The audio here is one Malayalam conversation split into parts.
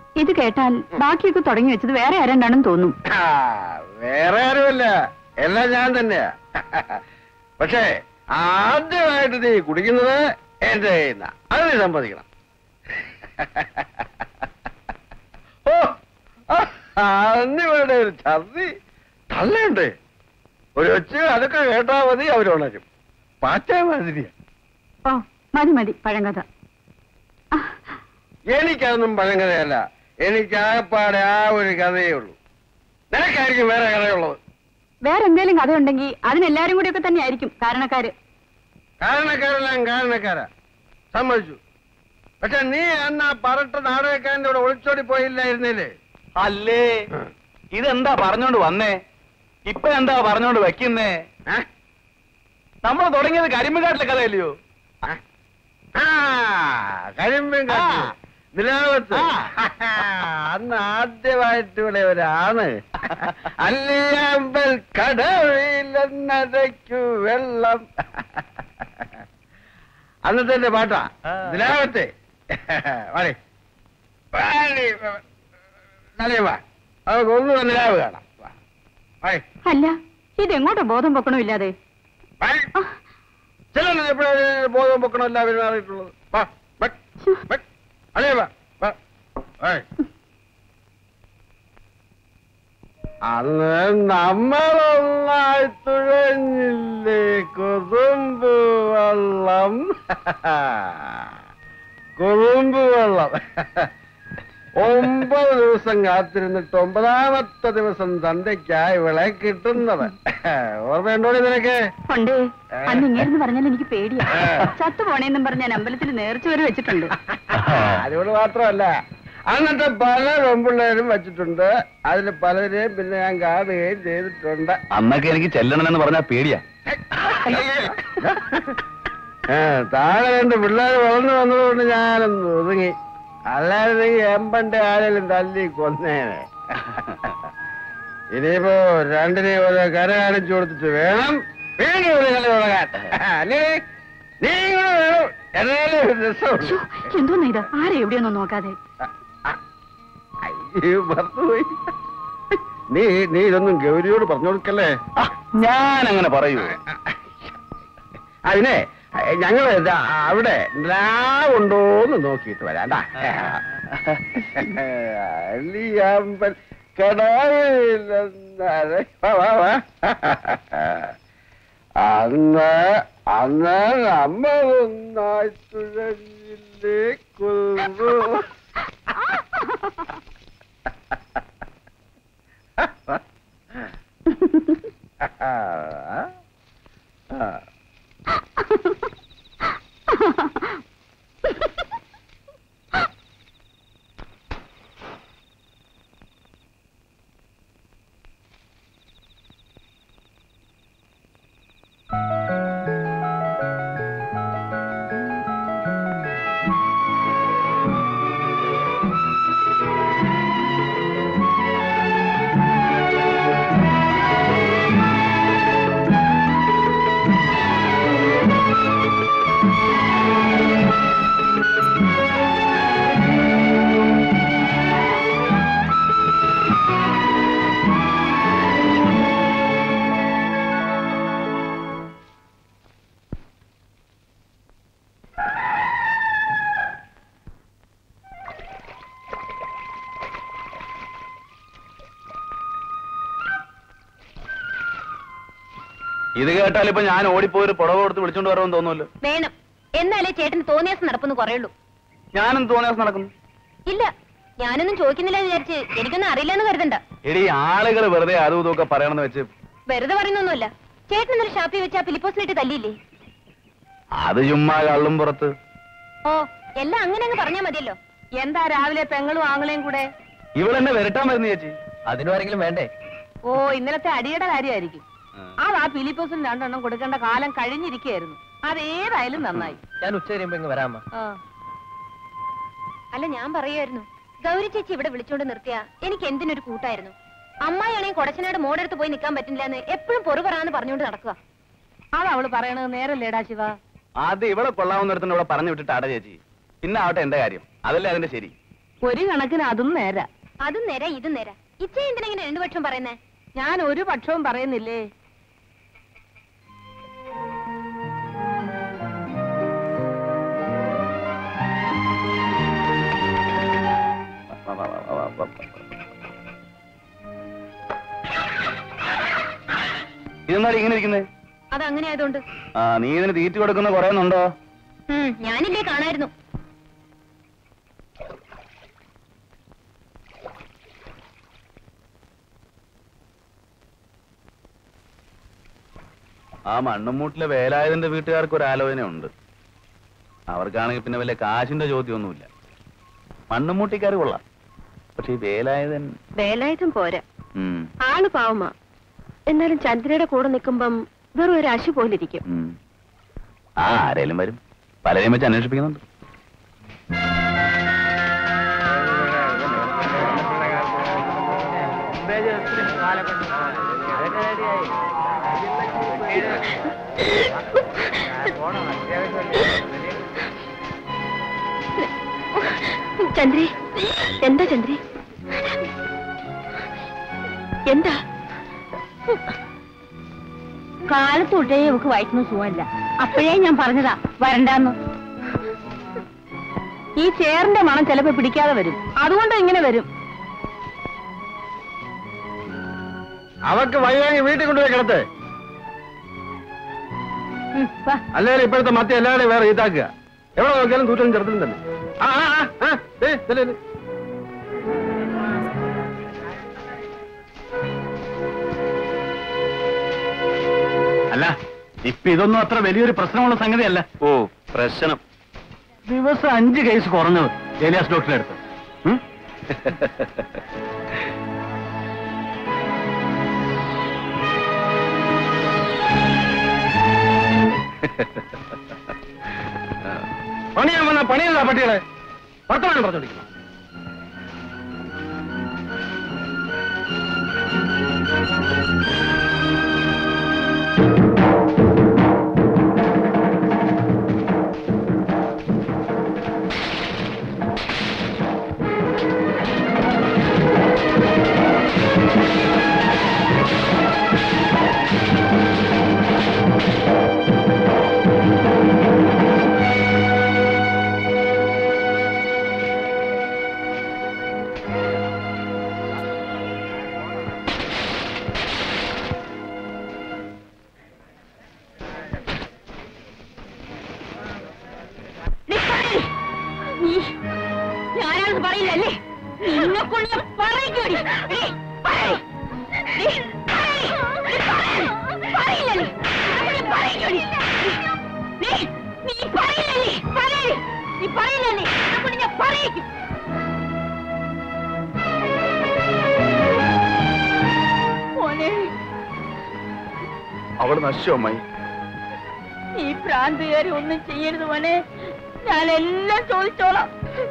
ഇത് കേട്ടാൽ ബാക്കിയൊക്കെ തുടങ്ങി വെച്ചത് വേറെ ആരണ്ടാണെന്ന് തോന്നും ആ, വേറെ ആരുമല്ല എല്ലാം ഞാൻ തന്നെയാ പക്ഷേ ആദ്യമായിട്ട് നീ കുടിക്കുന്നത് എന്റെ കയ്യിൽ അത് നീ സമ്മതിക്കണം ഓ ആ, അന്നിവരുടെ ഒരു ഛർദി തള്ളയുണ്ട് ഒരു ഒച്ച അതൊക്കെ കേട്ടാ മതി അവരുണരും പാറ്റ മാതിരിയാ ഓ മതി മതി പഴങ്കഥ ആ, എനിക്കതൊന്നും പഴങ്കഥയല്ല എനിക്ക് ആകപ്പാടെ ആ ഒരു കഥയേ ഉള്ളൂ നിനക്കായിരിക്കും വേറെ കഥയുള്ളത് വേറെ എന്തേലും കഥയുണ്ടെങ്കിൽ അതിനെല്ലാരും കൂടി ഒക്കെ തന്നെ ആയിരിക്കും കാരണക്കാര് കാരണക്കാരെല്ലാം കാരണക്കാരാ സമ്മതിച്ചു പക്ഷെ നീ അന്ന് ആ പറട്ട നാടകക്കാരന്റെ കൂടെ ഒളിച്ചോടി പോയില്ലായിരുന്നില്ലേ അല്ലേ ഇതെന്താ പറഞ്ഞോണ്ട് വന്നേ ഇപ്പൊ എന്താ പറഞ്ഞോണ്ട് വെക്കുന്നേ ഏ? നമ്മൾ തുടങ്ങിയത് കരിമ്പുകാട്ടിലെ കഥയല്ലയോ ആ കരിമ്പൻ കാട്ടി ആ. നിലാവത്ത് ആ. അന്ന് ആദ്യമായിട്ട് ഇവിടെ ഒരാണ് അല്ലിയാമ്പൽ കടവിലെന്നരയ്ക്കു വെള്ളം അന്നത്തെ എന്റെ പാട്ടാ ആ. നിലാവത്തെ വാടി വാടി നല്ലേ വാ നമുക്ക് ഒന്ന് നിലാവ് കാണാം വാ. വാടി. അല്ല ഇതെങ്ങോട്ടാ ബോധം പൊക്കണമില്ലാതെ വാടി. ചിലർ എപ്പോഴും ബോധം പൊക്കണമല്ല പെരുമാറിയിട്ടുള്ളത് വാ വെക്ക്, വെക്ക്. അതെ വാ വാ വാടി. അന്ന് നമ്മളൊന്നായി തുഴഞ്ഞില്ലേ കുറുമ്പ് വെള്ളം കുറുമ്പ് വെള്ളം ഒമ്പത് ദിവസം കാത്തിരുന്നിട്ട് ഒമ്പതാമത്തെ ദിവസം തന്തയ്ക്കായി വിള കിട്ടുന്നത് ഓർമ്മയുണ്ടോടി നിനക്ക് ഉണ്ട് അന്ന് ഇങ്ങേരെന്ന് പറഞ്ഞാൽ എനിക്ക് പേടിയാ ഏ. ചത്തു പോണേന്നും പറഞ്ഞ് ഞാൻ അമ്പലത്തിൽ നേർച്ച വരെ വെച്ചിട്ടുണ്ട് അതുകൊണ്ട് മാത്രമല്ല അന്നത്തെ പല പെൺപിള്ളേരും വെച്ചിട്ടുണ്ട് അതിൽ പലരെയും പിന്നെ ഞാൻ കാണുകയും ചെയ്തിട്ടുണ്ട് അന്നൊക്കെ എനിക്ക് ചെല്ലണമെന്ന് പറഞ്ഞാ പേടിയാ ഏ, താഴെ രണ്ട് പിള്ളേർ വളർന്നു വന്നതുകൊണ്ട് ഞാനൊന്ന് ഒതുങ്ങി അല്ലാതെ ഈ എമ്പന്റെ ആരെങ്കിലും തല്ലി കൊന്നേനെ ഇനിയിപ്പോ രണ്ടിനെ ഓരോ കര കാണിച്ചു കൊടുത്തിട്ട് വേണം വീണ്ടും ഒരു കളി തുടങ്ങാൻ അല്ലേ നീ കൂടെ വേണം എന്നാലേ ഒരു രസമുള്ളൂ എന്തോന്നാ ഇത് ആരെ എവിടെയൊന്നും നോക്കാതെ അയ്യോ മറന്നുപോയി നീ നീ ഇതൊന്നും ഗൗരിയോട് പറഞ്ഞു കൊടുക്കല്ലേ ഞാൻ അങ്ങനെ പറയൂ അതിനെ ഞങ്ങള് ദാ അവിടെ ഉണ്ടോന്ന് നോക്കിയിട്ട് വരാണ്ടാ അല്ലിയാമ്പൽ കടാവിലെന്നാരെ വാ, വാ, വാ. അന്ന് അന്ന് നമ്മളൊന്നായി തുഴഞ്ഞില്ലേ കുറുമ്പു ഇത് കേട്ടാൽ ഇപ്പൊ ഞാൻ ഓടിപ്പോയി പുടവ കൊടുത്ത് വിളിച്ചോണ്ട് വരണമെന്ന് തോന്നുമല്ലോ വേണം എന്നാലേ ചേട്ടന് തോന്നിയാസം നടപ്പെന്ന് കുറയുള്ളൂ ഞാനും തോന്നിയ ദിവസം നടക്കുന്നു ഇല്ല ഞാനൊന്നും ചോദിക്കുന്നില്ല എന്ന് വിചാരിച്ച് എനിക്കൊന്നും അറിയില്ലെന്ന് കരുതണ്ട എടി ആളുകൾ വെറുതെ അതും ഇതൊക്കെ പറയണമെന്ന് വെച്ച് വെറുതെ പറയുന്നൊന്നുമല്ല ചേട്ടൻ ഇന്നലെ ഷാപ്പിൽ വെച്ച് ആ ഫിലിപ്പോസിനിട്ട് തല്ലിയില്ലേ അത് ചുമ്മാ കള്ളും പുറത്ത് ഓ എല്ലാം അങ്ങനെ അങ്ങ് പറഞ്ഞാ മതിയല്ലോ എന്താ രാവിലെ പെങ്ങളും ആങ്ങളെയും കൂടെ ഇവളെന്നെ വരട്ടാൻ വരുന്ന ചേച്ചി അതിനും ആരെങ്കിലും വേണ്ടേ ഓ ഇന്നലത്തെ അടിയുടെ കാര്യമായിരിക്കും അത് ആ ഫിലിപ്പോസിന് രണ്ടെണ്ണം കൊടുക്കേണ്ട കാലം കഴിഞ്ഞിരിക്കുകയായിരുന്നു അതേതായാലും നന്നായി ഞാൻ ഉച്ച കഴിയുമ്പോ ഇങ്ങ് വരാമ്മ ആ. അല്ല ഞാൻ പറയായിരുന്നു ഗൗരി ചേച്ചി ഇവിടെ വിളിച്ചോണ്ട് നിർത്തിയ എനിക്ക് എന്തിനൊരു കൂട്ടായിരുന്നു അമ്മായിയാണെങ്കിൽ കൊടച്ചനാട് മോടെടുത്ത് പോയി നിൽക്കാൻ പറ്റില്ല എന്ന് എപ്പോഴും പൊറു പറയാന്ന് പറഞ്ഞുകൊണ്ട് നടക്കുക അത് അവള് പറയണത് നേരല്ലേടാ ശിവ അത് ഇവളെ കൊള്ളാവുന്നിടത്തിന് ഇവിടെ പറഞ്ഞു വിട്ടിട്ട് അട ചേച്ചി പിന്നെ ആവട്ടെ എന്റെ കാര്യം അതല്ലേ അതിന്റെ ശരി ഒരു കണക്കിന് അതും നേരാ അതും നേരെ ഇതും നേരെ ഇച്ച എന്തിനെങ്ങനെ രണ്ടു പക്ഷം പറയുന്നേ ഞാൻ ഒരു പക്ഷവും പറയുന്നില്ലേ ഇതെന്താ ഇങ്ങനെ ഇരിക്കുന്നേ അത് അങ്ങനെ ആയതുകൊണ്ട് ആ നീ ഇതിന് തീറ്റ കൊടുക്കുന്ന പറയുന്നുണ്ടോ ഉം, ഞാനില്ലേ കാണായിരുന്നു ആ മണ്ണുമൂട്ടിലെ വേലായുധന്റെ വീട്ടുകാർക്ക് ഒരു ആലോചന ഉണ്ട് അവർക്കാണെങ്കിൽ പിന്നെ വല്ല കാശിന്റെ ചോദ്യമൊന്നുമില്ല മണ്ണുമൂട്ടിക്കാർ കൊള്ളാം പക്ഷെ ഈ വേലായുധൻ വേലായുധം പോരാ ഉം, ആള് പാവമാ എന്നാലും ചന്ദ്രയുടെ കൂടെ നിൽക്കുമ്പം വെറും ഒരു അശു പോലിരിക്കും ഉം. ആ ആരേലും വരും പലരെയും വെച്ച് അന്വേഷിപ്പിക്കുന്നുണ്ട് ചന്ദ്രി എന്താ ചന്ദ്രി എന്താ കാലത്തൊട്ടേ നമുക്ക് വയറ്റുന്ന സുഖമല്ല അപ്പോഴേ ഞാൻ പറഞ്ഞതാ വരണ്ടാന്ന് ഈ ചേറിന്റെ മണം ചിലപ്പോ പിടിക്കാതെ വരും അതുകൊണ്ട് ഇങ്ങനെ വരും അവക്ക് വയ്യാങ്കി വീട്ടിൽ കൊണ്ടുപോയി കിടത്ത് ഉം, വാ. അല്ലെങ്കിൽ ഇപ്പോഴത്തെ മത്തി എല്ലാവരെയും വേറെ ഈത്താക്കുക എവിടെ നോക്കിയാലും തൂറ്റലും ചെറുതിലും തന്നെ ആ ആ ആ, ആ ദേ, ദേ, ദേ, ദേ. അല്ല ഇപ്പൊ ഇതൊന്നും അത്ര വലിയൊരു പ്രശ്നമുള്ള സംഗതിയല്ല ഓ പ്രശ്നം ദിവസം അഞ്ച് കേസ് കുറഞ്ഞത് ഏലിയാസ് ഡോക്ടറെ അടുത്ത് ഉം? പണിയാൻ വന്ന പണിയല്ല പട്ടികളെ വർത്തമാനം പറഞ്ഞോണ്ടിരിക്കുന്നു ഞാനാണെന്ന് പറയില്ലല്ലേ നിന്നെ കൊണ്ട് ഞാൻ പറയിക്കൂടി പറയില്ലല്ലേ നീ പറയില്ലല്ലേ പറയ് നീ പറയില്ലല്ലേ കൊണ്ട് ഞാൻ പറയിക്കും മോനെ അവള് നശിച്ചു അമ്മായി ഈ ഭ്രാന്തുകാരി ഒന്നും ചെയ്യരുത് മോനെ ഞാൻ എല്ലാം ചോദിച്ചോളാം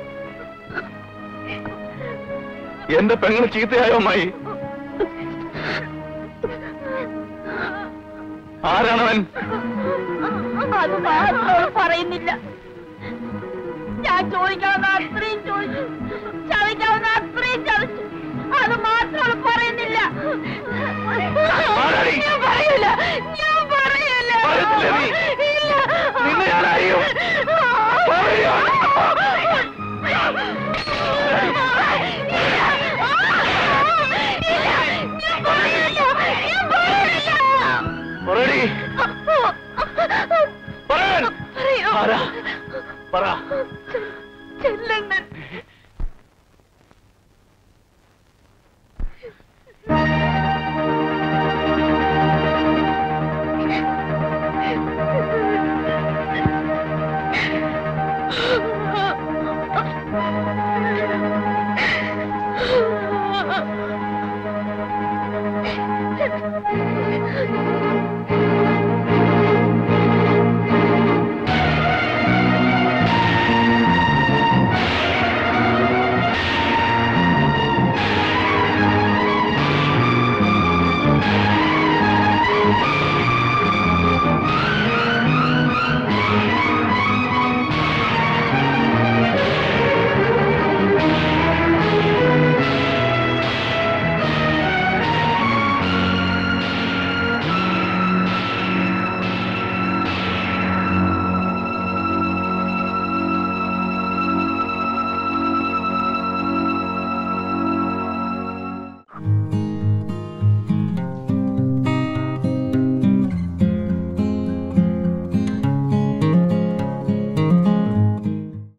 എന്റെ പെങ്ങള് ചീത്തയായോ അമ്മായി ആരാണവൻ അത് മാത്രം അവൾ പറയുന്നില്ല ഞാൻ ചോദിക്കാവുന്ന അത്രയും ചോദിച്ചു ചതിക്കാവുന്ന അത്രയും ചതിച്ചു അത് മാത്രം അവൾ പറയുന്നില്ല ആരാടി? ഞാൻ പറയൂല ഞാൻ പറയൂല പറയത്തില്ലേ നീ? ഇല്ല നിന്നെ ഞാൻ അറിയും.